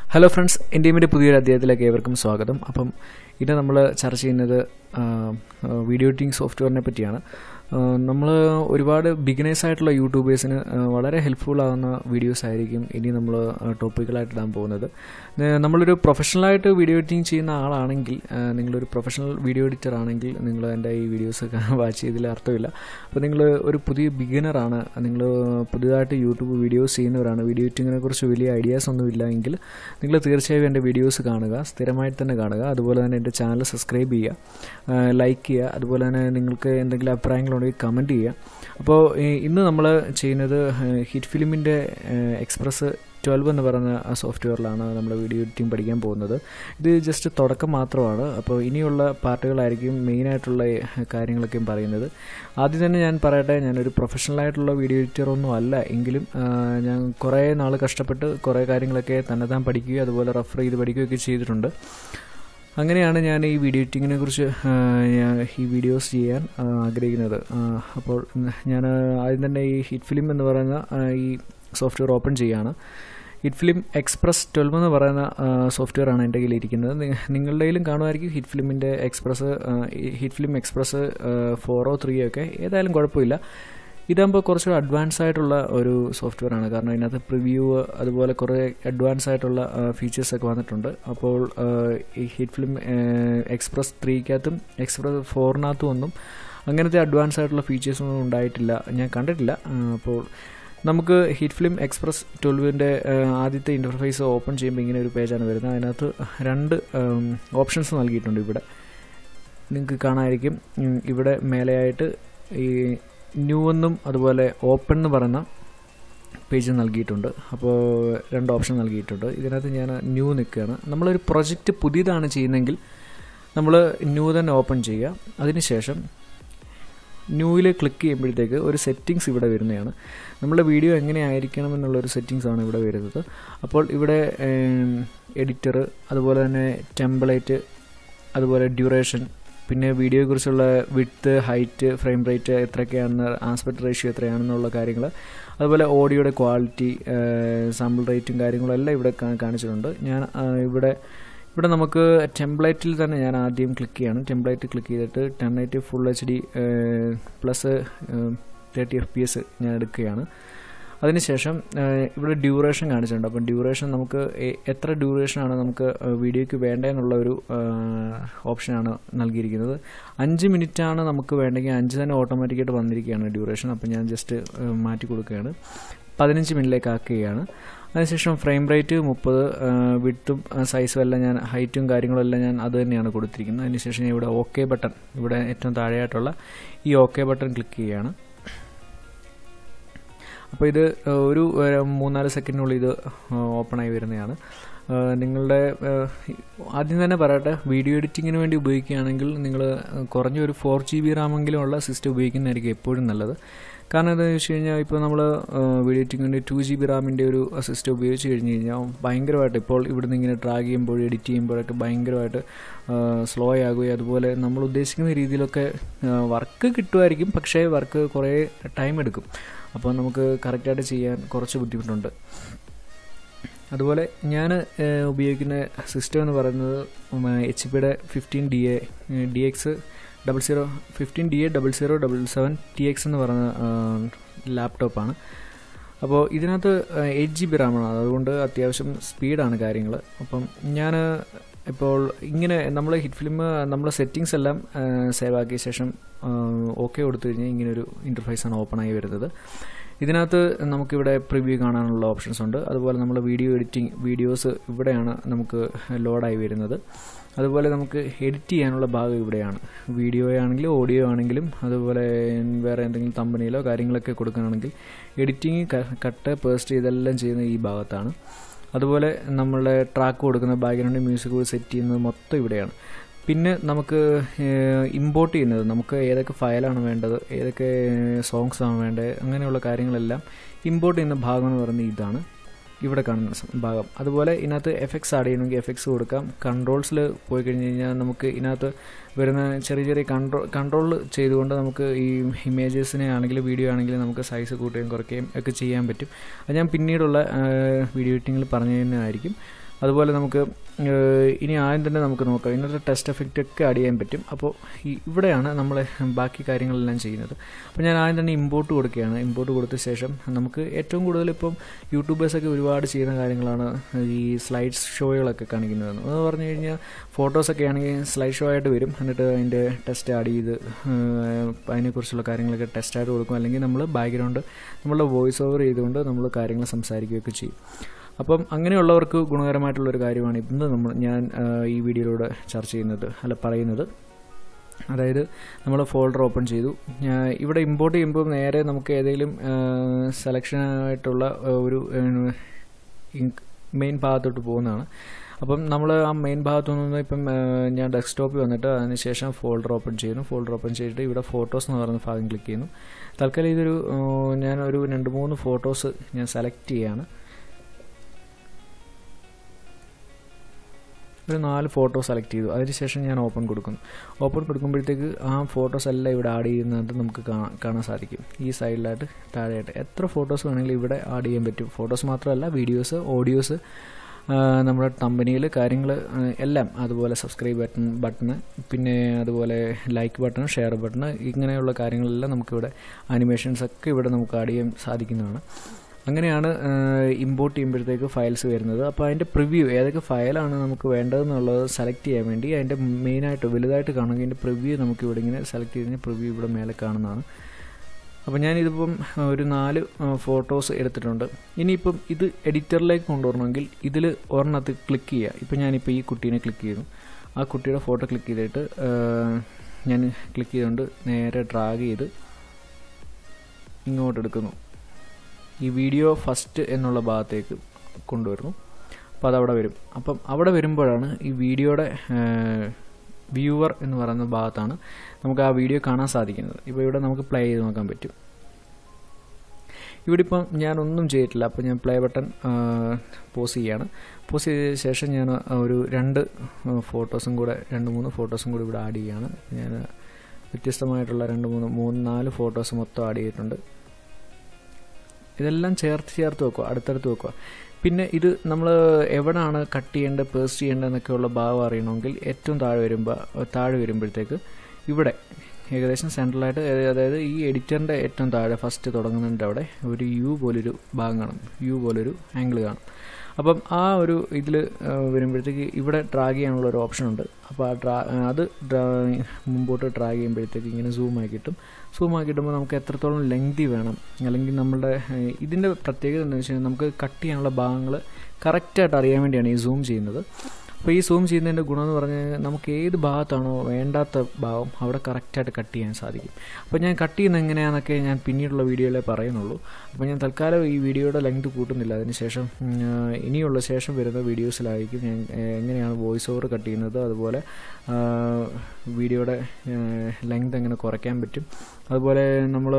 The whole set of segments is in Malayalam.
ഹലോ ഫ്രണ്ട്സ് എൻ്റെ പുതിയൊരു അധ്യായത്തിലേക്ക് ഏവർക്കും സ്വാഗതം അപ്പം ഇത് നമ്മൾ ചർച്ച ചെയ്യുന്നത് ആ, ആ, വീഡിയോ എഡിറ്റിംഗ് സോഫ്റ്റ്വെയറിനെ പറ്റിയാണ് നമ്മൾ ഒരുപാട് ബിഗിനേഴ്സ് ആയിട്ടുള്ള യൂട്യൂബേഴ്സിന് ആ, വളരെ ഹെൽപ്ഫുൾ ആകുന്ന വീഡിയോസ് ആയിരിക്കും ഇനി നമ്മൾ ടോപ്പിക്കുകളായിട്ട് ഇടാൻ പോകുന്നത് ഏ, നമ്മളൊരു പ്രൊഫഷണലായിട്ട് വീഡിയോ എഡിറ്റിംഗ് ചെയ്യുന്ന ആളാണെങ്കിൽ ആ, നിങ്ങളൊരു പ്രൊഫഷണൽ വീഡിയോ എഡിറ്റർ ആണെങ്കിൽ നിങ്ങൾ എൻ്റെ ഈ വീഡിയോസ് വാച്ച് ചെയ്തതിൽ അർത്ഥമില്ല അപ്പോൾ നിങ്ങൾ ഒരു പുതിയ ബിഗിനറാണ് നിങ്ങൾ പുതിയതായിട്ട് യൂട്യൂബ് വീഡിയോസ് ചെയ്യുന്നവരാണ് വീഡിയോ എഡിറ്റിങ്ങിനെ കുറിച്ച് വലിയ ഐഡിയാസ് ഒന്നും ഇല്ല എങ്കിൽ നിങ്ങൾ തീർച്ചയായും എൻ്റെ വീഡിയോസ് കാണുക സ്ഥിരമായിട്ട് തന്നെ കാണുക അതുപോലെ തന്നെ എൻ്റെ ചാനൽ സബ്സ്ക്രൈബ് ചെയ്യുക ലൈക്ക് ചെയ്യുക അതുപോലെ തന്നെ നിങ്ങൾക്ക് എന്തെങ്കിലും അഭിപ്രായങ്ങളുണ്ടെങ്കിൽ കമൻറ്റ് ചെയ്യുക അപ്പോൾ ഈ- ഇന്ന് നമ്മൾ ചെയ്യുന്നത് ഹിറ്റ് ഫിലിമിൻ്റെ എക്സ്പ്രസ് ട്വൽവ് എന്ന് പറയുന്ന ആ സോഫ്റ്റ്വെയറിലാണ് നമ്മൾ വീഡിയോ എഡിറ്റിംഗ് പഠിക്കാൻ പോകുന്നത് ഇത് ജസ്റ്റ് തുടക്കം മാത്രമാണ് അപ്പോൾ ഇനിയുള്ള പാർട്ടുകളായിരിക്കും മെയിനായിട്ടുള്ള കാര്യങ്ങളൊക്കെയും പറയുന്നത് ആദ്യം തന്നെ ഞാൻ പറയട്ടെ ഞാനൊരു പ്രൊഫഷണലായിട്ടുള്ള വീഡിയോ എഡിറ്റർ ഒന്നും അല്ല എങ്കിലും ആ, ഞാൻ കുറേ നാൾ കഷ്ടപ്പെട്ട് കുറേ കാര്യങ്ങളൊക്കെ തന്നെത്താൻ പഠിക്കുകയും അതുപോലെ റെഫർ ചെയ്ത് പഠിക്കുകയൊക്കെ ചെയ്തിട്ടുണ്ട് അങ്ങനെയാണ് ഞാൻ ഈ വീഡിയോ എഡിറ്റിങ്ങിനെ കുറിച്ച് ആ, ഞാൻ ഈ വീഡിയോസ് ചെയ്യാൻ ആ, ആഗ്രഹിക്കുന്നത് ആ, അപ്പോൾ ഞാൻ ആദ്യം തന്നെ ഈ ഹിറ്റ് ഫിലിം എന്ന് പറയുന്ന ആ, ഈ സോഫ്റ്റ്വെയർ ഓപ്പൺ ചെയ്യാണ് ഹിറ്റ് ഫിലിം എക്സ്പ്രസ് ട്വൽവ് എന്ന് പറയുന്ന സോഫ്റ്റ്വെയർ ആണ് എൻ്റെ കയ്യിൽ ഇരിക്കുന്നത് നി- നിങ്ങളുടെ കയ്യിലും കാണുമായിരിക്കും ഹിറ്റ് ഫിലിമിൻ്റെ എക്സ്പ്രസ് ആ, ഈ ഹിറ്റ് ഫിലിം എക്സ്പ്രസ് ഫോറോ ത്രീയോ ഒക്കെ ഏതായാലും കുഴപ്പമില്ല ഇതാകുമ്പോൾ കുറച്ച് അഡ്വാൻസ് ആയിട്ടുള്ള ഒരു സോഫ്റ്റ്വെയർ ആണ് കാരണം ഇതിനകത്ത് പ്രിവ്യൂ അതുപോലെ കുറേ അഡ്വാൻസ് ആയിട്ടുള്ള ഫീച്ചേഴ്സ് ഒക്കെ വന്നിട്ടുണ്ട് അപ്പോൾ ആ, ഈ ഹിറ്റ് ഫിലിം എക്സ്പ്രസ് ത്രീക്കകത്തും എക്സ്പ്രസ് ഫോറിനകത്തും ഒന്നും അങ്ങനത്തെ അഡ്വാൻസ് ആയിട്ടുള്ള ഫീച്ചേഴ്സ് ഒന്നും ഉണ്ടായിട്ടില്ല ഞാൻ കണ്ടിട്ടില്ല ആ, അപ്പോൾ നമുക്ക് ഹിറ്റ് ഫിലിം എക്സ്പ്രസ് ട്വൽവിൻ്റെ ആദ്യത്തെ ഇൻ്റർഫേസ് ഓപ്പൺ ചെയ്യുമ്പോൾ ഇങ്ങനെ ഒരു പേജാണ് വരുന്നത് അതിനകത്ത് രണ്ട് ഓപ്ഷൻസ് നൽകിയിട്ടുണ്ട് ഇവിടെ നിങ്ങൾക്ക് കാണാമായിരിക്കും ഉം, ഇവിടെ മേലെയായിട്ട് ഈ ന്യൂ എന്നും അതുപോലെ ഓപ്പൺ എന്ന് പറയുന്ന പേജ് നൽകിയിട്ടുണ്ട് അപ്പോൾ രണ്ട് ഓപ്ഷൻ നൽകിയിട്ടുണ്ട് ഇതിനകത്ത് ഞാൻ ന്യൂ നിൽക്കുകയാണ് നമ്മളൊരു പ്രൊജക്റ്റ് പുതിയതാണ് ചെയ്യുന്നതെങ്കിൽ നമ്മൾ ന്യൂ തന്നെ ഓപ്പൺ ചെയ്യുക അതിനുശേഷം ന്യൂവിൽ ക്ലിക്ക് ചെയ്യുമ്പോഴത്തേക്ക് ഒരു സെറ്റിങ്സ് ഇവിടെ വരുന്നതാണ് നമ്മുടെ വീഡിയോ എങ്ങനെ ആയിരിക്കണം എന്നുള്ളൊരു സെറ്റിങ്സ് ആണ് ഇവിടെ വരുന്നത് അപ്പോൾ ഇവിടെ എഡിറ്റർ അതുപോലെ തന്നെ ടെംപ്ലേറ്റ് അതുപോലെ ഡ്യൂറേഷൻ പിന്നെ വീഡിയോയെക്കുറിച്ചുള്ള വിഡ്ത്ത് ഹൈറ്റ് ഫ്രെയിം റേറ്റ് എത്രയൊക്കെയാണെന്ന് ആസ്പെക്ട് റേഷ്യോ എത്രയാണെന്നുള്ള കാര്യങ്ങൾ അതുപോലെ ഓഡിയോയുടെ ക്വാളിറ്റി സാമ്പിൾ റേറ്റും കാര്യങ്ങളും എല്ലാം ഇവിടെ കാ- കാണിച്ചിട്ടുണ്ട് ഞാൻ ആ, ഇവിടെ ഇവിടെ നമുക്ക് ടെംപ്ലേറ്റിൽ തന്നെ ഞാൻ ആദ്യം ക്ലിക്ക് ചെയ്യണം ടെംപ്ലേറ്റ് ക്ലിക്ക് ചെയ്തിട്ട് ten eighty full H D plus thirty F P S ഞാൻ എടുക്കുകയാണ് അതിനുശേഷം ആ, ഇവിടെ ഡ്യൂറേഷൻ കാണിച്ചിട്ടുണ്ട് അപ്പം ഡ്യൂറേഷൻ നമുക്ക് എ- എത്ര ഡ്യൂറേഷനാണ് നമുക്ക് ആ, വീഡിയോയ്ക്ക് വേണ്ടതെന്നുള്ള ഒരു ആ, ഓപ്ഷനാണ് നൽകിയിരിക്കുന്നത് അഞ്ച് മിനിറ്റാണ് നമുക്ക് വേണ്ടെങ്കിൽ അഞ്ച് തന്നെ ഓട്ടോമാറ്റിക്കായിട്ട് വന്നിരിക്കുകയാണ് ഡ്യൂറേഷൻ അപ്പം ഞാൻ ജസ്റ്റ് ആ, മാറ്റി കൊടുക്കുകയാണ് പതിനഞ്ച് മിനിറ്റിലേക്ക് ആക്കുകയാണ് അതിനുശേഷം ഫ്രെയിം റേറ്റ് മുപ്പത് വിട്ടും സൈസും എല്ലാം ഞാൻ ഹൈറ്റും കാര്യങ്ങളും എല്ലാം ഞാൻ അത് തന്നെയാണ് കൊടുത്തിരിക്കുന്നത് അതിനുശേഷം ഞാൻ ഇവിടെ ഓക്കെ ബട്ടൺ ഇവിടെ ഏറ്റവും താഴെയായിട്ടുള്ള ഈ ഓക്കെ ബട്ടൺ ക്ലിക്ക് ചെയ്യുകയാണ് അപ്പോൾ ഇത് ഏഹ്, ഒരു ഏഹ്, മൂന്നാല് സെക്കൻഡിനുള്ളിൽ ഇത് ഓപ്പൺ ആയി വരുന്നതാണ് ഏഹ്, നിങ്ങളുടെ ഏഹ്, ആദ്യം തന്നെ പറയട്ടെ വീഡിയോ എഡിറ്റിങ്ങിന് വേണ്ടി ഉപയോഗിക്കുകയാണെങ്കിൽ നിങ്ങൾ കുറഞ്ഞ ഒരു ഫോർ ജി ബി റാമെങ്കിലും ഉള്ള സിസ്റ്റം ഉപയോഗിക്കുന്നതായിരിക്കും എപ്പോഴും നല്ലത് കാരണം എന്താണെന്ന് വെച്ച് കഴിഞ്ഞാൽ ഇപ്പോൾ നമ്മൾ വീഡിയോ എഡിറ്റിങ്ങിൻ്റെ ടു ജി ബി റാമിൻ്റെ ഒരു സിസ്റ്റം ഉപയോഗിച്ച് കഴിഞ്ഞ് കഴിഞ്ഞാൽ ഭയങ്കരമായിട്ട് ഇപ്പോൾ ഇവിടുന്ന് ഇങ്ങനെ ഡ്രാഗ് ചെയ്യുമ്പോൾ എഡിറ്റ് ചെയ്യുമ്പോഴൊക്കെ ഭയങ്കരമായിട്ട് സ്ലോ ആകുകയും അതുപോലെ നമ്മൾ ഉദ്ദേശിക്കുന്ന രീതിയിലൊക്കെ വർക്ക് കിട്ടുമായിരിക്കും പക്ഷേ വർക്ക് കുറേ ടൈം എടുക്കും അപ്പോൾ നമുക്ക് കറക്റ്റായിട്ട് ചെയ്യാൻ കുറച്ച് ബുദ്ധിമുട്ടുണ്ട് അതുപോലെ ഞാൻ ഉപയോഗിക്കുന്ന സിസ്റ്റം എന്ന് പറയുന്നത് എച്ച് പിയുടെ fifteen D A D X double zero fifteen D A double zero double seven T X എന്ന് പറയുന്ന ലാപ്ടോപ്പാണ് അപ്പോൾ ഇതിനകത്ത് എയ്റ്റ് ജി ബി റാമാണ് അതുകൊണ്ട് അത്യാവശ്യം സ്പീഡാണ് കാര്യങ്ങൾ അപ്പം ഞാൻ ഇപ്പോൾ ഇങ്ങനെ നമ്മൾ ഹിറ്റ് ഫിലിം നമ്മൾ സെറ്റിങ്സ് എല്ലാം സേവ് ആക്കിയ ശേഷം ഓക്കെ കൊടുത്തു കഴിഞ്ഞാൽ ഇങ്ങനെ ഒരു ഇൻ്റർഫേസാണ് ഓപ്പൺ ആയി വരുന്നത് ഇതിനകത്ത് നമുക്കിവിടെ പ്രിവ്യൂ കാണാനുള്ള ഓപ്ഷൻസ് ഉണ്ട് അതുപോലെ നമ്മൾ വീഡിയോ എഡിറ്റിംഗ് വീഡിയോസ് ഇവിടെയാണ് നമുക്ക് ലോഡായി വരുന്നത് അതുപോലെ നമുക്ക് എഡിറ്റ് ചെയ്യാനുള്ള ഭാഗം ഇവിടെയാണ് വീഡിയോ ആണെങ്കിലും ഓഡിയോ ആണെങ്കിലും അതുപോലെ വേറെ എന്തെങ്കിലും തമ്പനിയിലോ കാര്യങ്ങളൊക്കെ കൊടുക്കുകയാണെങ്കിൽ എഡിറ്റിംഗ് കട്ട് പേസ്റ്റ് ഇതെല്ലാം ചെയ്യുന്ന ഈ ഭാഗത്താണ് അതുപോലെ നമ്മളുടെ ട്രാക്ക് കൊടുക്കുന്ന ബാക്ക്ഗ്രൗണ്ട് മ്യൂസിക് സെറ്റ് ചെയ്യുന്നത് മൊത്തം ഇവിടെയാണ് പിന്നെ നമുക്ക് ഇമ്പോർട്ട് ചെയ്യുന്നത് നമുക്ക് ഏതൊക്കെ ഫയലാണ് വേണ്ടത് ഏതൊക്കെ സോങ്സ് ആണ് വേണ്ടത് അങ്ങനെയുള്ള കാര്യങ്ങളെല്ലാം ഇമ്പോർട്ട് ചെയ്യുന്ന ഭാഗം എന്ന് പറയുന്നത് ഇതാണ് ഇവിടെ കാണുന്ന സ- ഭാഗം അതുപോലെ ഇതിനകത്ത് എഫക്ട്സ് ആഡ് ചെയ്യണമെങ്കിൽ എഫക്ട്സ് കൊടുക്കാം കൺട്രോൾസിൽ പോയി കഴിഞ്ഞ് കഴിഞ്ഞാൽ നമുക്ക് ഇതിനകത്ത് വരുന്ന ചെറിയ ചെറിയ കൺട്രോൾ കൺട്രോൾ ചെയ്തുകൊണ്ട് നമുക്ക് ഈ ഇമേജസിനെ ആണെങ്കിലും വീഡിയോ ആണെങ്കിലും നമുക്ക് സൈസ് കൂട്ടുകയും കുറയ്ക്കുകയും ഒക്കെ ചെയ്യാൻ പറ്റും അത് ഞാൻ പിന്നീടുള്ള വീഡിയോ എഡിറ്റിങ്ങിൽ പറഞ്ഞു തന്നെയായിരിക്കും അതുപോലെ നമുക്ക് ഏഹ്, ഇനി ആദ്യം തന്നെ നമുക്ക് നോക്കാം ഇന്നത്തെ ടെസ്റ്റ് എഫക്റ്റ് ഒക്കെ ആഡ് ചെയ്യാൻ പറ്റും അപ്പോൾ ഈ ഇവിടെയാണ് നമ്മൾ ബാക്കി കാര്യങ്ങളെല്ലാം ചെയ്യുന്നത് അപ്പോൾ ഞാൻ ആദ്യം തന്നെ ഇമ്പോർട്ട് കൊടുക്കുകയാണ് ഇമ്പോർട്ട് കൊടുത്ത ശേഷം നമുക്ക് ഏറ്റവും കൂടുതൽ ഇപ്പം യൂട്യൂബേഴ്സൊക്കെ ഒരുപാട് ചെയ്യുന്ന കാര്യങ്ങളാണ് ഈ സ്ലൈഡ് ഷോകളൊക്കെ കാണിക്കുന്നത് എന്ന് പറഞ്ഞു കഴിഞ്ഞാൽ ഫോട്ടോസൊക്കെ ആണെങ്കിൽ സ്ലൈഡ് ഷോ ആയിട്ട് വരും എന്നിട്ട് അതിൻ്റെ ടെസ്റ്റ് ആഡ് ചെയ്ത് ഏഹ്, അതിനെക്കുറിച്ചുള്ള കാര്യങ്ങളൊക്കെ ടെസ്റ്റ് ആയിട്ട് കൊടുക്കും അല്ലെങ്കിൽ നമ്മൾ ബാക്ക്ഗ്രൗണ്ട് നമ്മളുടെ വോയിസ് ഓവർ ചെയ്തുകൊണ്ട് നമ്മൾ കാര്യങ്ങൾ സംസാരിക്കുകയൊക്കെ ചെയ്യും അപ്പം അങ്ങനെയുള്ളവർക്ക് ഗുണകരമായിട്ടുള്ളൊരു കാര്യമാണ് ഇന്ന് നമ്മൾ ഞാൻ ആ, ഈ വീഡിയോയിലൂടെ ചർച്ച ചെയ്യുന്നത് അല്ല പറയുന്നത് അതായത് നമ്മൾ ഫോൾഡർ ഓപ്പൺ ചെയ്തു ഞാൻ ഇവിടെ ഇമ്പോർട്ട് ചെയ്യുമ്പോൾ നേരെ നമുക്ക് ഏതെങ്കിലും സെലക്ഷൻ ആയിട്ടുള്ള ആ, ഒരു മെയിൻ ഭാഗത്തോട്ട് പോകുന്നതാണ് അപ്പം നമ്മൾ ആ മെയിൻ ഭാഗത്തു നിന്ന് ഇപ്പം ആ, ഞാൻ ഡെസ്ക്ടോപ്പിൽ വന്നിട്ട് അതിനുശേഷം ഫോൾഡർ ഓപ്പൺ ചെയ്യുന്നു ഫോൾഡർ ഓപ്പൺ ചെയ്തിട്ട് ഇവിടെ ഫോട്ടോസ് എന്ന് പറയുന്ന ഭാഗം ക്ലിക്ക് ചെയ്യുന്നു തൽക്കാലം ഇതൊരു ആ, ഞാൻ ഒരു രണ്ട് മൂന്ന് ഫോട്ടോസ് ഞാൻ സെലക്ട് ചെയ്യുകയാണ് ഒരു നാല് ഫോട്ടോ സെലക്ട് ചെയ്തു അതിനുശേഷം ഞാൻ ഓപ്പൺ കൊടുക്കുന്നു ഓപ്പൺ കൊടുക്കുമ്പോഴത്തേക്ക് ആ ഫോട്ടോസ് എല്ലാം ഇവിടെ ആഡ് ചെയ്യുന്നത് നമുക്ക് കാണാൻ കാണാൻ സാധിക്കും ഈ സൈഡിലായിട്ട് താഴെയായിട്ട് എത്ര ഫോട്ടോസ് വേണമെങ്കിലും ഇവിടെ ആഡ് ചെയ്യാൻ പറ്റും ഫോട്ടോസ് മാത്രമല്ല വീഡിയോസ് ഓഡിയോസ് നമ്മുടെ കമ്പനിയിൽ കാര്യങ്ങൾ എല്ലാം അതുപോലെ സബ്സ്ക്രൈബ് ബട്ടൺ ബട്ടണ് പിന്നെ അതുപോലെ ലൈക്ക് ബട്ടൺ ഷെയർ ബട്ടൺ ഇങ്ങനെയുള്ള കാര്യങ്ങളെല്ലാം നമുക്കിവിടെ ആനിമേഷൻസ് ഒക്കെ ഇവിടെ നമുക്ക് ആഡ് ചെയ്യാൻ സാധിക്കുന്നതാണ് അങ്ങനെയാണ് ഇമ്പോർട്ട് ചെയ്യുമ്പോഴത്തേക്ക് ഫയൽസ് വരുന്നത് അപ്പോൾ അതിൻ്റെ പ്രിവ്യൂ ഏതൊക്കെ ഫയലാണ് നമുക്ക് വേണ്ടതെന്നുള്ളത് സെലക്ട് ചെയ്യാൻ വേണ്ടി അതിൻ്റെ മെയിനായിട്ട് വലുതായിട്ട് കാണുമെങ്കിൽ അതിൻ്റെ പ്രിവ്യൂ നമുക്ക് ഇവിടെ ഇങ്ങനെ സെലക്ട് ചെയ്തതിന് പ്രിവ്യൂ ഇവിടെ മേലെ കാണുന്നതാണ് അപ്പോൾ ഞാനിതിപ്പം ഒരു നാല് ഫോട്ടോസ് എടുത്തിട്ടുണ്ട് ഇനിയിപ്പം ഇത് എഡിറ്ററിലേക്ക് കൊണ്ടുവരണമെങ്കിൽ ഇതിൽ ഒരെണ്ണത്ത് ക്ലിക്ക് ചെയ്യുക ഇപ്പം ഞാനിപ്പോൾ ഈ കുട്ടീനെ ക്ലിക്ക് ചെയ്തു ആ കുട്ടിയുടെ ഫോട്ടോ ക്ലിക്ക് ചെയ്തിട്ട് ഞാൻ ക്ലിക്ക് ചെയ്തുകൊണ്ട് നേരെ ഡ്രാഗ് ചെയ്ത് ഇങ്ങോട്ട് എടുക്കുന്നു ഈ വീഡിയോ ഫസ്റ്റ് എന്നുള്ള ഭാഗത്തേക്ക് കൊണ്ടുവരുന്നു അപ്പോൾ അതവിടെ വരും അപ്പം അവിടെ വരുമ്പോഴാണ് ഈ വീഡിയോയുടെ വ്യൂവർ എന്ന് പറയുന്ന ഭാഗത്താണ് നമുക്ക് ആ വീഡിയോ കാണാൻ സാധിക്കുന്നത് ഇപ്പോൾ ഇവിടെ നമുക്ക് പ്ലേ ചെയ്ത് നോക്കാൻ പറ്റും ഇവിടെ ഇപ്പം ഞാനൊന്നും ചെയ്തിട്ടില്ല അപ്പോൾ ഞാൻ പ്ലേ ബട്ടൺ പോസ് ചെയ്യാണ് പോസ് ചെയ്ത ശേഷം ഞാൻ ഒരു രണ്ട് ഫോട്ടോസും കൂടെ രണ്ട് മൂന്ന് ഫോട്ടോസും കൂടി ഇവിടെ ആഡ് ചെയ്യാണ് ഞാൻ വ്യത്യസ്തമായിട്ടുള്ള രണ്ട് മൂന്ന് മൂന്ന് നാല് ഫോട്ടോസ് മൊത്തം ആഡ് ചെയ്തിട്ടുണ്ട് ഇതെല്ലാം ചേർത്ത് ചേർത്ത് വെക്കുക അടുത്തടുത്ത് വെക്കുക പിന്നെ ഇത് നമ്മൾ എവിടെയാണ് കട്ട് ചെയ്യേണ്ടത് പേസ്റ്റ് ചെയ്യേണ്ടതെന്നൊക്കെയുള്ള ഭാഗം അറിയണമെങ്കിൽ ഏറ്റവും താഴെ വരുമ്പോൾ താഴെ വരുമ്പോഴത്തേക്ക് ഇവിടെ ഏകദേശം സെൻട്രലായിട്ട് അതായത് ഈ എഡിറ്ററിൻ്റെ ഏറ്റവും താഴെ ഫസ്റ്റ് തുടങ്ങുന്നതിൻ്റെ അവിടെ ഒരു യു പോലൊരു ഭാഗം കാണും യു പോലൊരു ആംഗിൾ കാണും അപ്പം ആ ഒരു ഇതിൽ വരുമ്പോഴത്തേക്ക് ഇവിടെ ഡ്രാഗ് ചെയ്യാനുള്ള ഒരു ഓപ്ഷൻ ഉണ്ട് അപ്പോൾ ആ ഡ്രാ അത് ഡ്രാ മുമ്പോട്ട് ഡ്രാഗ് ചെയ്യുമ്പോഴത്തേക്ക് ഇങ്ങനെ സൂം ആക്കി കിട്ടും സൂം ആക്കി കിട്ടുമ്പോൾ നമുക്ക് എത്രത്തോളം ലെങ്തി വേണം അല്ലെങ്കിൽ നമ്മളുടെ ഇതിൻ്റെ പ്രത്യേകത എന്താണെന്ന് വെച്ച് കഴിഞ്ഞാൽ നമുക്ക് കട്ട് ചെയ്യാനുള്ള ഭാഗങ്ങൾ കറക്റ്റായിട്ട് അറിയാൻ വേണ്ടിയാണ് ഈ സൂം ചെയ്യുന്നത് അപ്പോൾ ഈ സൂം ചെയ്യുന്നതിൻ്റെ ഗുണം എന്ന് പറഞ്ഞാൽ നമുക്ക് ഏത് ഭാഗത്താണോ വേണ്ടാത്ത ഭാഗം അവിടെ കറക്റ്റായിട്ട് കട്ട് ചെയ്യാൻ സാധിക്കും അപ്പോൾ ഞാൻ കട്ട് ചെയ്യുന്നത് എങ്ങനെയാണെന്നൊക്കെ ഞാൻ പിന്നീടുള്ള വീഡിയോയിലേ പറയുന്നുള്ളൂ അപ്പോൾ ഞാൻ തൽക്കാലം ഈ വീഡിയോയുടെ ലെങ്ത് കൂട്ടുന്നില്ല അതിനുശേഷം ഇനിയുള്ള ശേഷം വരുന്ന വീഡിയോസിലായിരിക്കും ഞാൻ എങ്ങനെയാണ് വോയിസ് ഓവർ കട്ട് ചെയ്യുന്നത് അതുപോലെ വീഡിയോയുടെ ലെങ്ത് എങ്ങനെ കുറയ്ക്കാൻ പറ്റും അതുപോലെ നമ്മൾ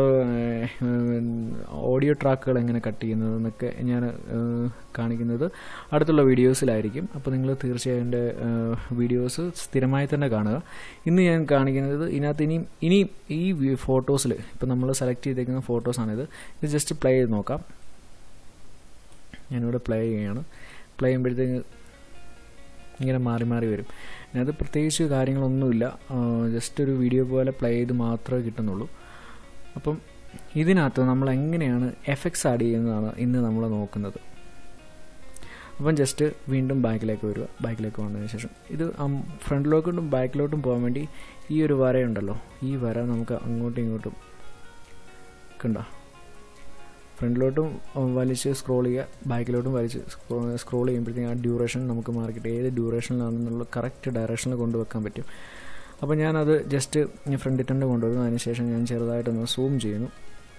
ഓഡിയോ ട്രാക്കുകൾ എങ്ങനെ കട്ട് ചെയ്യുന്നത് എന്നൊക്കെ ഞാൻ കാണിക്കുന്നത് അടുത്തുള്ള വീഡിയോസിലായിരിക്കും അപ്പോൾ നിങ്ങൾ തീർച്ചയായും എൻ്റെ വീഡിയോസ് സ്ഥിരമായി തന്നെ കാണുക ഇന്ന് ഞാൻ കാണിക്കുന്നത് ഇതിനകത്ത് ഇനിയും ഇനിയും ഈ ഫോട്ടോസിൽ ഇപ്പോൾ നമ്മൾ സെലക്ട് ചെയ്തേക്കുന്ന ഫോട്ടോസാണിത് ഇത് ജസ്റ്റ് പ്ലേ ചെയ്ത് നോക്കാം ഞാനിവിടെ പ്ലേ ചെയ്യുകയാണ് പ്ലേ ചെയ്യുമ്പോഴത്തേക്ക് ഇങ്ങനെ മാറി മാറി വരും അതിനകത്ത് പ്രത്യേകിച്ച് കാര്യങ്ങളൊന്നുമില്ല ജസ്റ്റ് ഒരു വീഡിയോ പോലെ പ്ലേ ചെയ്ത് മാത്രമേ കിട്ടുന്നുള്ളൂ അപ്പം ഇതിനകത്ത് നമ്മൾ എങ്ങനെയാണ് എഫക്ട്സ് ആഡ് ചെയ്യുന്നതാണ് ഇന്ന് നമ്മൾ നോക്കുന്നത് അപ്പം ജസ്റ്റ് വീണ്ടും ബാക്കിലേക്ക് വരിക ബാക്കിലേക്ക് വന്നതിന് ശേഷം ഇത് ഫ്രണ്ടിലോട്ടും ബാക്കിലോട്ടും പോകാൻ വേണ്ടി ഈ ഒരു വരയുണ്ടല്ലോ ഈ വര നമുക്ക് അങ്ങോട്ടും ഇങ്ങോട്ടും കണ്ടോ ഫ്രണ്ടിലോട്ടും വലിച്ച് സ്ക്രോൾ ചെയ്യുക ബാക്കിലോട്ടും വലിച്ച് സ്ക്രോൾ ചെയ്യുമ്പോഴത്തേക്കും ആ ഡ്യൂറേഷൻ നമുക്ക് മാർക്കിട്ട് ഏത് ഡ്യൂറേഷനിലാണെന്നുള്ള കറക്റ്റ് ഡയറക്ഷനിൽ കൊണ്ടുവെക്കാൻ പറ്റും അപ്പോൾ ഞാനത് ജസ്റ്റ് ഫ്രണ്ടിൽ തന്നെ കൊണ്ടുവരുന്നു അതിനുശേഷം ഞാൻ ചെറുതായിട്ടൊന്ന് സൂം ചെയ്യുന്നു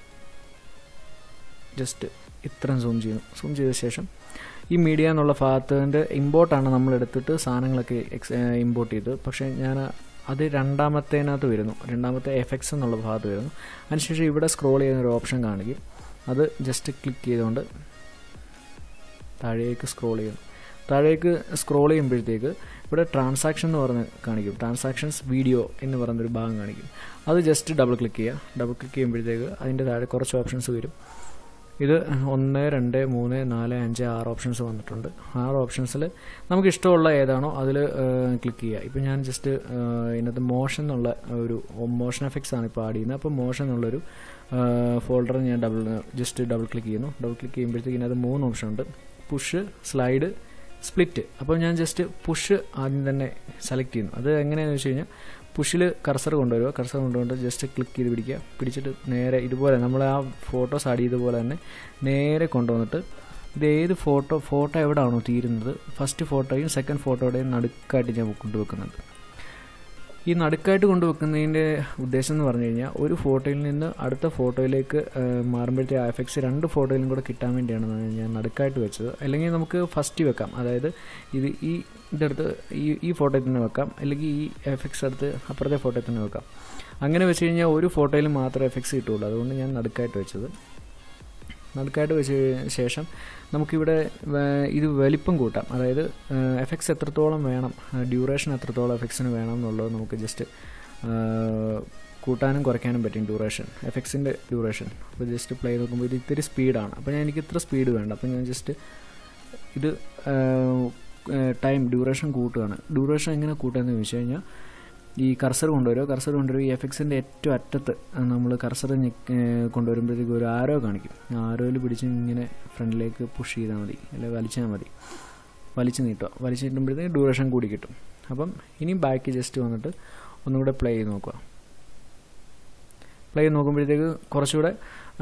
ജസ്റ്റ് ഇത്രയും സൂം ചെയ്യുന്നു സൂം ചെയ്ത ശേഷം ഈ മീഡിയ എന്നുള്ള ഭാഗത്തിൻ്റെ ഇമ്പോർട്ടാണ് നമ്മൾ എടുത്തിട്ട് സാധനങ്ങളൊക്കെ എക്സ് ഇമ്പോർട്ട് ചെയ്തത് പക്ഷേ ഞാൻ അത് രണ്ടാമത്തേനകത്ത് വരുന്നു രണ്ടാമത്തെ എഫക്ട്സ് എന്നുള്ള ഭാഗത്ത് വരുന്നു അതിനുശേഷം ഇവിടെ സ്ക്രോൾ ചെയ്യുന്ന ഒരു ഓപ്ഷൻ കാണിക്കും അത് ജസ്റ്റ് ക്ലിക്ക് ചെയ്തുകൊണ്ട് താഴേക്ക് സ്ക്രോൾ ചെയ്യുന്നു താഴേക്ക് സ്ക്രോൾ ചെയ്യുമ്പോഴത്തേക്ക് ഇവിടെ ട്രാൻസാക്ഷൻ എന്ന് പറഞ്ഞ് കാണിക്കും ട്രാൻസാക്ഷൻസ് വീഡിയോ എന്ന് പറയുന്നൊരു ഭാഗം കാണിക്കും അത് ജസ്റ്റ് ഡബിൾ ക്ലിക്ക് ചെയ്യുക ഡബിൾ ക്ലിക്ക് ചെയ്യുമ്പോഴത്തേക്ക് അതിൻ്റെ താഴെ കുറച്ച് ഓപ്ഷൻസ് വരും ഇത് ഒന്ന് രണ്ട് മൂന്ന് നാല് അഞ്ച് ആറ് ഓപ്ഷൻസ് വന്നിട്ടുണ്ട് ആറ് ഓപ്ഷൻസിൽ നമുക്ക് ഇഷ്ടമുള്ള ഏതാണോ അതിൽ ക്ലിക്ക് ചെയ്യുക ഇപ്പം ഞാൻ ജസ്റ്റ് ഇതിനകത്ത് മോഷൻ എന്നുള്ള ഒരു മോഷൻ എഫക്ട്സ് ആണ് ഇപ്പോൾ ആഡ് ചെയ്യുന്നത് അപ്പോൾ മോഷൻ എന്നുള്ളൊരു ഫോൾഡർ ഞാൻ ഡബിൾ ജസ്റ്റ് ഡബിൾ ക്ലിക്ക് ചെയ്യുന്നു ഡബിൾ ക്ലിക്ക് ചെയ്യുമ്പോഴത്തേക്ക് ഇതിനകത്ത് മൂന്ന് ഓപ്ഷൻ ഉണ്ട് പുഷ് സ്ലൈഡ് സ്പ്ലിറ്റ് അപ്പോൾ ഞാൻ ജസ്റ്റ് പുഷ് ആദ്യം തന്നെ സെലക്ട് ചെയ്യുന്നു അത് എങ്ങനെയാണെന്ന് വെച്ച് കഴിഞ്ഞാൽ പുഷിൽ കർസർ കൊണ്ടുവരിക കർസർ കൊണ്ടുവന്നിട്ട് ജസ്റ്റ് ക്ലിക്ക് ചെയ്ത് പിടിക്കുക പിടിച്ചിട്ട് നേരെ ഇതുപോലെ നമ്മൾ ആ ഫോട്ടോസ് ആഡ് ചെയ്തതുപോലെ തന്നെ നേരെ കൊണ്ടുവന്നിട്ട് ഇത് ഏത് ഫോട്ടോ ഫോട്ടോ എവിടെയാണോ തീരുന്നത് ഫസ്റ്റ് ഫോട്ടോയും സെക്കൻഡ് ഫോട്ടോയുടെയും നടുക്കായിട്ട് ഞാൻ കൊണ്ടുവെക്കുന്നുണ്ട് ഈ നടുക്കായിട്ട് കൊണ്ടുവെക്കുന്നതിൻ്റെ ഉദ്ദേശം എന്ന് പറഞ്ഞു കഴിഞ്ഞാൽ ഒരു ഫോട്ടോയിൽ നിന്ന് അടുത്ത ഫോട്ടോയിലേക്ക് മാറുമ്പോഴത്തെ ആ എഫക്ട്സ് രണ്ട് ഫോട്ടോയിലും കൂടെ കിട്ടാൻ വേണ്ടിയാണ് ഞാൻ നടുക്കായിട്ട് വെച്ചത് അല്ലെങ്കിൽ നമുക്ക് ഫസ്റ്റ് വെക്കാം അതായത് ഇത് ഈ ഇതിൻ്റെ അടുത്ത് ഈ ഈ ഫോട്ടോയിൽ തന്നെ വെക്കാം അല്ലെങ്കിൽ ഈ എഫക്ട്സ് അടുത്ത് അപ്പുറത്തെ ഫോട്ടോയിൽ തന്നെ വെക്കാം അങ്ങനെ വെച്ച് കഴിഞ്ഞാൽ ഒരു ഫോട്ടോയിൽ മാത്രമേ എഫക്ട്സ് കിട്ടുള്ളൂ അതുകൊണ്ട് ഞാൻ നടുക്കായിട്ട് വെച്ചത് നടുക്കായിട്ട് വെച്ച ശേഷം നമുക്കിവിടെ ഇത് വലിപ്പം കൂട്ടാം അതായത് എഫക്ട്സ് എത്രത്തോളം വേണം ഡ്യൂറേഷൻ എത്രത്തോളം എഫക്ട്സിന് വേണം എന്നുള്ളത് നമുക്ക് ജസ്റ്റ് കൂട്ടാനും കുറയ്ക്കാനും പറ്റും ഡ്യൂറേഷൻ എഫക്ട്സിൻ്റെ ഡ്യൂറേഷൻ അപ്പോൾ ജസ്റ്റ് പ്ലേ നോക്കുമ്പോൾ ഇത് ഇത്തിരി സ്പീഡാണ് അപ്പോൾ ഞാൻ എനിക്ക് ഇത്ര സ്പീഡ് വേണ്ട അപ്പോൾ ഞാൻ ജസ്റ്റ് ഇത് ടൈം ഡ്യൂറേഷൻ കൂട്ടുകയാണ് ഡ്യൂറേഷൻ എങ്ങനെ കൂട്ടുകയെന്ന് ചോദിച്ചു കഴിഞ്ഞാൽ ഈ കർസർ കൊണ്ടുവരുമോ കർസർ കൊണ്ടുവരും ഈ എഫക്ട്സിൻ്റെ ഏറ്റവും അറ്റത്ത് നമ്മൾ കർസർ കൊണ്ടുവരുമ്പോഴത്തേക്ക് ഒരു ആരോ കാണിക്കും ആരോയിൽ പിടിച്ച് ഇങ്ങനെ ഫ്രണ്ടിലേക്ക് പുഷ് ചെയ്താൽ മതി അല്ലെങ്കിൽ വലിച്ചാൽ മതി വലിച്ചു നീട്ടുക വലിച്ചു നീട്ടുമ്പോഴത്തേക്ക് ഡ്യൂറേഷൻ കൂടി കിട്ടും അപ്പം ഇനി ബാക്ക് ജസ്റ്റ് വന്നിട്ട് ഒന്നുകൂടെ പ്ലേ ചെയ്ത് നോക്കുക പ്ലേ ചെയ്ത് നോക്കുമ്പോഴത്തേക്ക് കുറച്ചുകൂടെ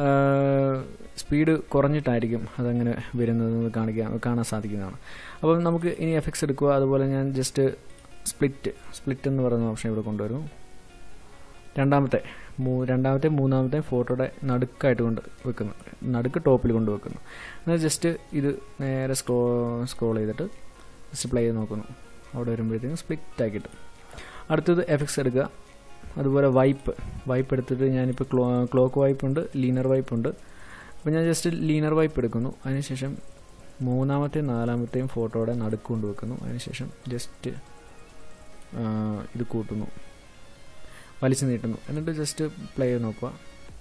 സ്പീഡ് കുറഞ്ഞിട്ടായിരിക്കും അതങ്ങനെ വരുന്നത് കാണിക്കാൻ കാണാൻ സാധിക്കുന്നതാണ് അപ്പം നമുക്ക് ഇനി എഫക്ട്സ് എടുക്കുക അതുപോലെ ഞാൻ ജസ്റ്റ് സ്പ്ലിറ്റ് സ്പ്ലിറ്റ് എന്ന് പറയുന്ന ഓപ്ഷൻ ഇവിടെ കൊണ്ടുവരും രണ്ടാമത്തെ മൂ രണ്ടാമത്തെ മൂന്നാമത്തെ ഫോട്ടോയുടെ നടുക്കായിട്ട് കൊണ്ട് വെക്കുന്നു നടുക്ക് ടോപ്പിൽ കൊണ്ട് വെക്കുന്നു എന്നാൽ ജസ്റ്റ് ഇത് നേരെ സ്ക്രോ സ്ക്രോൾ ചെയ്തിട്ട് ജസ്റ്റ് പ്ലേ ചെയ്ത് നോക്കുന്നു അവിടെ വരുമ്പോഴത്തേക്കും സ്പ്ലിറ്റ് ആക്കിയിട്ട് അടുത്തത് എഫക്ട്സ് എടുക്കുക അതുപോലെ വൈപ്പ് വൈപ്പ് എടുത്തിട്ട് ഞാനിപ്പോൾ ക്ലോ ക്ലോക്ക് വൈപ്പ് ഉണ്ട് ലീനർ വൈപ്പ് ഉണ്ട് അപ്പോൾ ഞാൻ ജസ്റ്റ് ലീനർ വൈപ്പ് എടുക്കുന്നു അതിനുശേഷം മൂന്നാമത്തെയും നാലാമത്തെയും ഫോട്ടോയുടെ നടുക്ക് കൊണ്ട് വെക്കുന്നു അതിനുശേഷം ജസ്റ്റ് ഇത് കൂട്ടുന്നു വലിച്ചു നീട്ടുന്നു എന്നിട്ട് ജസ്റ്റ് പ്ലേ ചെയ്ത് നോക്കുക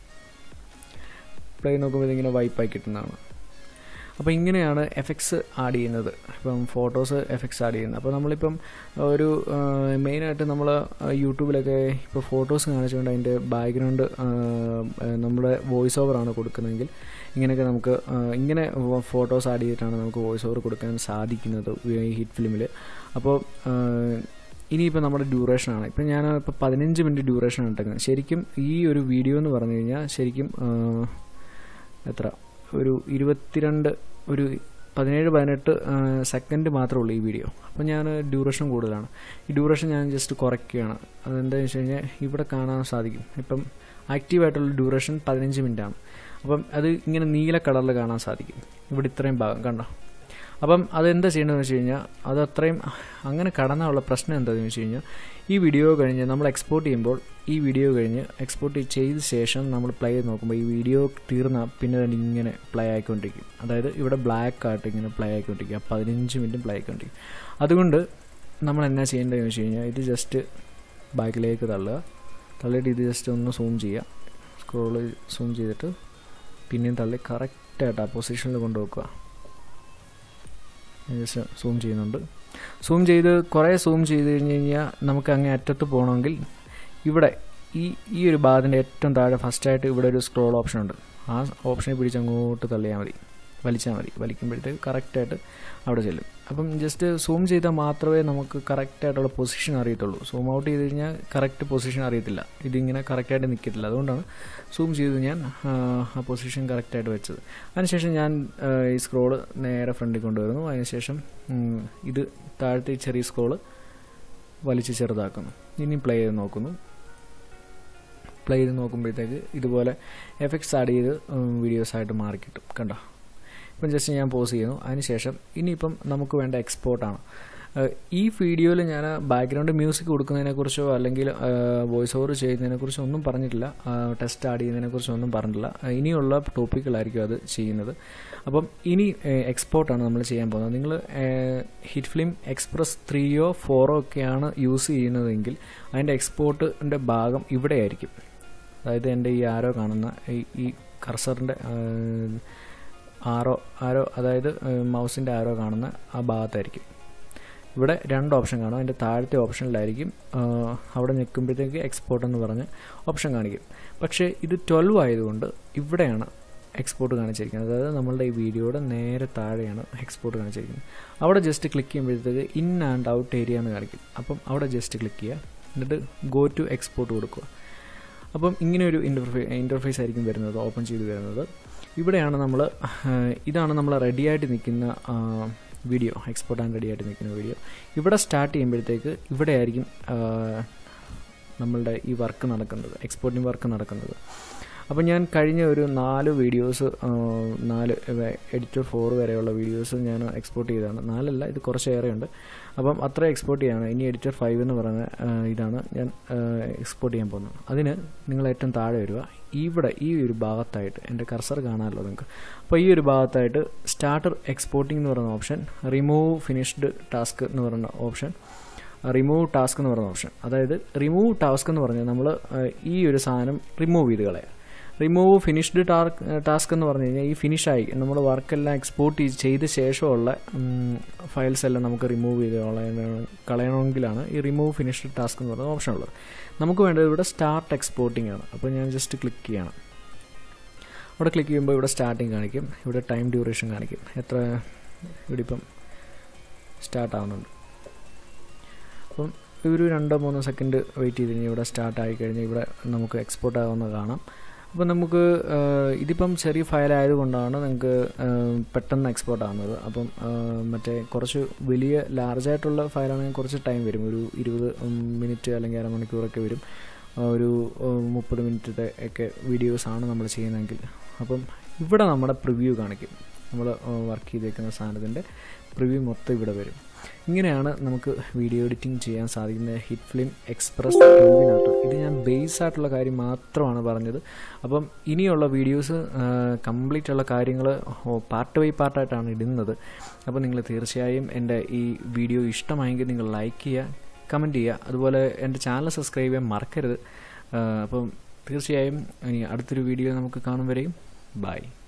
പ്ലേ നോക്കുമ്പോൾ ഇതിങ്ങനെ വൈപ്പായി കിട്ടുന്നതാണ് അപ്പോൾ ഇങ്ങനെയാണ് എഫക്ട്സ് ആഡ് ചെയ്യുന്നത് ഇപ്പം ഫോട്ടോസ് എഫക്ട്സ് ആഡ് ചെയ്യുന്നത് അപ്പോൾ നമ്മളിപ്പം ഒരു മെയിനായിട്ട് നമ്മൾ യൂട്യൂബിലൊക്കെ ഇപ്പോൾ ഫോട്ടോസ് കാണിച്ചുകൊണ്ട് അതിൻ്റെ ബാക്ക്ഗ്രൗണ്ട് നമ്മുടെ വോയിസ് ഓവറാണ് കൊടുക്കുന്നതെങ്കിൽ ഇങ്ങനെയൊക്കെ നമുക്ക് ഇങ്ങനെ ഫോട്ടോസ് ആഡ് ചെയ്തിട്ടാണ് നമുക്ക് വോയിസ് ഓവർ കൊടുക്കാൻ സാധിക്കുന്നത് ഈ ഹിറ്റ് ഫിലിമിൽ അപ്പോൾ ഇനിയിപ്പോൾ നമ്മുടെ ഡ്യൂറേഷനാണ് ഇപ്പം ഞാൻ ഇപ്പോൾ പതിനഞ്ച് മിനിറ്റ് ഡ്യൂറേഷനാണ് ഇട്ടേക്കുന്നത് ശരിക്കും ഈ ഒരു വീഡിയോ എന്ന് പറഞ്ഞു കഴിഞ്ഞാൽ ശരിക്കും എത്ര ഒരു ഇരുപത്തിരണ്ട് ഒരു പതിനേഴ് പതിനെട്ട് സെക്കൻഡ് മാത്രമേ ഉള്ളൂ ഈ വീഡിയോ അപ്പോൾ ഞാൻ ഡ്യൂറേഷൻ കൂടുതലാണ് ഈ ഡ്യൂറേഷൻ ഞാൻ ജസ്റ്റ് കുറയ്ക്കുകയാണ് അതെന്താണെന്ന് വെച്ച് കഴിഞ്ഞാൽ ഇവിടെ കാണാൻ സാധിക്കും ഇപ്പം ആക്റ്റീവായിട്ടുള്ള ഡ്യൂറേഷൻ പതിനഞ്ച് മിനിറ്റാണ് അപ്പം അത് ഇങ്ങനെ നീല കളറിൽ കാണാൻ സാധിക്കും ഇവിടെ ഇത്രയും ഭാഗം കണ്ടോ അപ്പം അതെന്താ ചെയ്യേണ്ടതെന്ന് വെച്ച് കഴിഞ്ഞാൽ അത് അത്രയും അങ്ങനെ കടന്നുള്ള പ്രശ്നം എന്താണെന്ന് വെച്ച് കഴിഞ്ഞാൽ ഈ വീഡിയോ കഴിഞ്ഞ് നമ്മൾ എക്സ്പോർട്ട് ചെയ്യുമ്പോൾ ഈ വീഡിയോ കഴിഞ്ഞ് എക്സ്പോർട്ട് ചെയ്ത ശേഷം നമ്മൾ പ്ലേ ചെയ്ത് നോക്കുമ്പോൾ ഈ വീഡിയോ തീർന്ന പിന്നെ തന്നെ ഇങ്ങനെ പ്ലേ ആയിക്കൊണ്ടിരിക്കും അതായത് ഇവിടെ ബ്ലാക്ക് ആയിട്ട് ഇങ്ങനെ പ്ലേ ആയിക്കൊണ്ടിരിക്കും പതിനഞ്ച് മിനിറ്റും പ്ലേ ആയിക്കൊണ്ടിരിക്കും അതുകൊണ്ട് നമ്മൾ എന്നാ ചെയ്യേണ്ടതെന്ന് വെച്ച് കഴിഞ്ഞാൽ ഇത് ജസ്റ്റ് ബാക്കിലേക്ക് തള്ളുക തള്ളിയിട്ട് ഇത് ജസ്റ്റ് ഒന്ന് സൂം ചെയ്യുക സ്ക്രോൾ സൂം ചെയ്തിട്ട് പിന്നെയും തള്ളി കറക്റ്റായിട്ട് ആ പൊസിഷനിൽ കൊണ്ടുവെക്കുക ജസ്റ്റ് സൂം ചെയ്യുന്നുണ്ട് സൂം ചെയ്ത് കുറേ സൂം ചെയ്ത് കഴിഞ്ഞ് കഴിഞ്ഞാൽ നമുക്ക് അങ്ങേ അറ്റത്ത് പോകണമെങ്കിൽ ഇവിടെ ഈ ഈ ഒരു ഭാഗത്തിൻ്റെ ഏറ്റവും താഴെ ഫസ്റ്റായിട്ട് ഇവിടെ ഒരു സ്ക്രോൾ ഓപ്ഷൻ ഉണ്ട് ആ ഓപ്ഷനെ പിടിച്ച് അങ്ങോട്ട് തള്ളിയാൽ മതി വലിച്ചാൽ മതി വലിക്കുമ്പോഴത്തേക്ക് കറക്റ്റായിട്ട് അവിടെ ചെല്ലും അപ്പം ജസ്റ്റ് സൂം ചെയ്താൽ മാത്രമേ നമുക്ക് കറക്റ്റായിട്ടുള്ള പൊസിഷൻ അറിയത്തുള്ളൂ സൂം ഔട്ട് ചെയ്ത് കഴിഞ്ഞാൽ കറക്റ്റ് പൊസിഷൻ അറിയത്തില്ല ഇതിങ്ങനെ കറക്റ്റായിട്ട് നിൽക്കത്തില്ല അതുകൊണ്ടാണ് സൂം ചെയ്ത് ഞാൻ ആ പൊസിഷൻ കറക്റ്റായിട്ട് വെച്ചത് അതിനുശേഷം ഞാൻ ഈ സ്ക്രോള് നേരെ ഫ്രണ്ടിൽ കൊണ്ടുവരുന്നു അതിനുശേഷം ഇത് താഴത്തെ ചെറിയ സ്ക്രോള് വലിച്ച് ചെറുതാക്കുന്നു ഇനി പ്ലേ ചെയ്ത് നോക്കുന്നു പ്ലേ ചെയ്ത് നോക്കുമ്പോഴത്തേക്ക് ഇതുപോലെ എഫക്ട്സ് ആഡ് ചെയ്ത് വീഡിയോസായിട്ട് മാറി കിട്ടും കണ്ടോ ഇപ്പം ജസ്റ്റ് ഞാൻ പോസ് ചെയ്യുന്നു അതിനുശേഷം ഇനിയിപ്പം നമുക്ക് വേണ്ട എക്സ്പോർട്ടാണ് ഈ വീഡിയോയിൽ ഞാൻ ബാക്ക്ഗ്രൗണ്ട് മ്യൂസിക് കൊടുക്കുന്നതിനെക്കുറിച്ചോ അല്ലെങ്കിൽ വോയിസ് ഓവർ ചെയ്യുന്നതിനെക്കുറിച്ചോ ഒന്നും പറഞ്ഞിട്ടില്ല ടെസ്റ്റ് ആഡ് ചെയ്യുന്നതിനെക്കുറിച്ചോ ഒന്നും പറഞ്ഞിട്ടില്ല ഇനിയുള്ള ടോപ്പിക്കുകളായിരിക്കും അത് ചെയ്യുന്നത് അപ്പം ഇനി എക്സ്പോർട്ടാണ് നമ്മൾ ചെയ്യാൻ പോകുന്നത് നിങ്ങൾ ഹിറ്റ് ഫിലിം എക്സ്പ്രസ് ത്രീയോ ഫോറോ ഒക്കെയാണ് യൂസ് ചെയ്യുന്നതെങ്കിൽ അതിൻ്റെ എക്സ്പോർട്ടിൻ്റെ ഭാഗം ഇവിടെ ആയിരിക്കും അതായത് എൻ്റെ ഈ ആരോ കാണുന്ന ഈ ഈ കർസറിൻ്റെ ആരോ ആരോ അതായത് മൗസിൻ്റെ ആരോ കാണുന്ന ആ ഭാഗത്തായിരിക്കും ഇവിടെ രണ്ട് ഓപ്ഷൻ കാണും അതിൻ്റെ താഴത്തെ ഓപ്ഷനിലായിരിക്കും ആ, അവിടെ നിൽക്കുമ്പോഴത്തേക്ക് എക്സ്പോർട്ട് എന്ന് പറഞ്ഞ് ഓപ്ഷൻ കാണിക്കും പക്ഷേ ഇത് ട്വൽവ് ആയതുകൊണ്ട് ഇവിടെയാണ് എക്സ്പോർട്ട് കാണിച്ചിരിക്കുന്നത് അതായത് നമ്മളുടെ ഈ വീഡിയോയുടെ നേരെ താഴെയാണ് എക്സ്പോർട്ട് കാണിച്ചിരിക്കുന്നത് അവിടെ ജസ്റ്റ് ക്ലിക്ക് ചെയ്യുമ്പോഴത്തേക്ക് ഇൻ ആൻഡ് ഔട്ട് ഏരിയ എന്ന് കാണിക്കും അപ്പം അവിടെ ജസ്റ്റ് ക്ലിക്ക് ചെയ്യുക എന്നിട്ട് ഗോ ടു എക്സ്പോർട്ട് കൊടുക്കുക അപ്പം ഇങ്ങനെ ഒരു ഇൻ്റർഫേ ഇൻ്റർഫേസ് ആയിരിക്കും വരുന്നത് ഓപ്പൺ ചെയ്ത് വരുന്നത് ഇവിടെയാണ് നമ്മൾ ഇതാണ് നമ്മൾ റെഡിയായിട്ട് നിൽക്കുന്ന വീഡിയോ എക്സ്പോർട്ട് ആൻഡ് റെഡിയായിട്ട് നിൽക്കുന്ന വീഡിയോ ഇവിടെ സ്റ്റാർട്ട് ചെയ്യുമ്പോഴത്തേക്ക് ഇവിടെ ആയിരിക്കും നമ്മളുടെ ഈ വർക്ക് നടക്കുന്നത് എക്സ്പോർട്ടിംഗ് വർക്ക് നടക്കുന്നത് അപ്പോൾ ഞാൻ കഴിഞ്ഞ ഒരു നാല് വീഡിയോസ് നാല് എഡിറ്റർ ഫോർ വരെയുള്ള വീഡിയോസ് ഞാൻ എക്സ്പോർട്ട് ചെയ്തതാണ് നാലല്ല ഇത് കുറച്ചേറെ ഉണ്ട് അപ്പം അത്ര എക്സ്പോർട്ട് ചെയ്യാണ് ഇനി എഡിറ്റർ ഫൈവ് എന്ന് പറയുന്ന ആ, ഇതാണ് ഞാൻ എക്സ്പോർട്ട് ചെയ്യാൻ പോകുന്നത് അതിന് നിങ്ങൾ ഏറ്റവും താഴെ വരിക ഇവിടെ ഈ ഒരു ഭാഗത്തായിട്ട് എൻ്റെ കർസർ കാണാമല്ലോ നിങ്ങൾക്ക് അപ്പോൾ ഈ ഒരു ഭാഗത്തായിട്ട് സ്റ്റാർട്ടർ എക്സ്പോർട്ടിംഗ് എന്ന് പറയുന്ന ഓപ്ഷൻ റിമൂവ് ഫിനിഷ്ഡ് ടാസ്ക് എന്ന് പറയുന്ന ഓപ്ഷൻ റിമൂവ് ടാസ്ക് എന്ന് പറയുന്ന ഓപ്ഷൻ അതായത് റിമൂവ് ടാസ്ക് എന്ന് പറഞ്ഞാൽ നമ്മൾ ഈ ഒരു സാധനം റിമൂവ് ചെയ്ത് കളയാം റിമൂവ് ഫിനിഷ്ഡ് ടാസ്ക് എന്ന് പറഞ്ഞു കഴിഞ്ഞാൽ ഈ ഫിനിഷായി നമ്മൾ വർക്കെല്ലാം എക്സ്പോർട്ട് ചെയ്ത ശേഷമുള്ള ഫയൽസ് എല്ലാം നമുക്ക് റിമൂവ് ചെയ്ത് കളയണ കളയണമെങ്കിലാണ് ഈ റിമൂവ് ഫിനിഷ്ഡ് ടാസ്ക് എന്ന് പറയുന്ന ഓപ്ഷൻ ഉള്ളത് നമുക്ക് വേണ്ടത് ഇവിടെ സ്റ്റാർട്ട് എക്സ്പോർട്ടിംഗ് ആണ് അപ്പോൾ ഞാൻ ജസ്റ്റ് ക്ലിക്ക് ചെയ്യണം അവിടെ ക്ലിക്ക് ചെയ്യുമ്പോൾ ഇവിടെ സ്റ്റാർട്ടിങ് കാണിക്കും ഇവിടെ ടൈം ഡ്യൂറേഷൻ കാണിക്കും എത്ര ഇവിടെ ഇപ്പം സ്റ്റാർട്ട് ആവുന്നുണ്ട് അപ്പം ഒരു രണ്ടോ മൂന്നോ സെക്കൻഡ് വെയിറ്റ് ചെയ്ത് കഴിഞ്ഞാൽ ഇവിടെ സ്റ്റാർട്ട് ആയി കഴിഞ്ഞാൽ ഇവിടെ നമുക്ക് എക്സ്പോർട്ട് ആവുന്ന കാണാം അപ്പോൾ നമുക്ക് ആ, ഇതിപ്പം ചെറിയ ഫയൽ ആയതുകൊണ്ടാണ് നിങ്ങൾക്ക് ആ, പെട്ടെന്ന് എക്സ്പോർട്ട് ആവുന്നത് അപ്പം ആ, മറ്റേ കുറച്ച് വലിയ ലാർജ് ആയിട്ടുള്ള ഫയലാണെങ്കിൽ കുറച്ച് ടൈം വരും ഒരു ഇരുപത് മിനിറ്റ് അല്ലെങ്കിൽ അരമണിക്കൂറൊക്കെ വരും ആ, ഒരു മുപ്പത് മിനിറ്റത്തെ ഒക്കെ വീഡിയോസാണ് നമ്മൾ ചെയ്യുന്നതെങ്കിൽ അപ്പം ഇവിടെ നമ്മുടെ പ്രിവ്യൂ കാണിക്കും നമ്മൾ വർക്ക് ചെയ്തേക്കുന്ന സാധനത്തിൻ്റെ പ്രിവ്യൂ മൊത്തം ഇവിടെ വരും ഇങ്ങനെയാണ് നമുക്ക് വീഡിയോ എഡിറ്റിംഗ് ചെയ്യാൻ സാധിക്കുന്നത് ഹിറ്റ് ഫിലിം എക്സ്പ്രസ് ടൂവിനകത്ത് ഇത് ഞാൻ ബേസ് ആയിട്ടുള്ള കാര്യം മാത്രമാണ് പറഞ്ഞത് അപ്പം ഇനിയുള്ള വീഡിയോസ് കംപ്ലീറ്റ് ഉള്ള കാര്യങ്ങൾ പാർട്ട് ബൈ പാർട്ടായിട്ടാണ് ഇടുന്നത് അപ്പോൾ നിങ്ങൾ തീർച്ചയായും എൻ്റെ ഈ വീഡിയോ ഇഷ്ടമായെങ്കിൽ നിങ്ങൾ ലൈക്ക് ചെയ്യുക കമൻറ്റ് ചെയ്യുക അതുപോലെ എൻ്റെ ചാനൽ സബ്സ്ക്രൈബ് ചെയ്യാൻ മറക്കരുത് ആ, അപ്പം തീർച്ചയായും ഇനി അടുത്തൊരു വീഡിയോ നമുക്ക് കാണും വരെയും ബൈ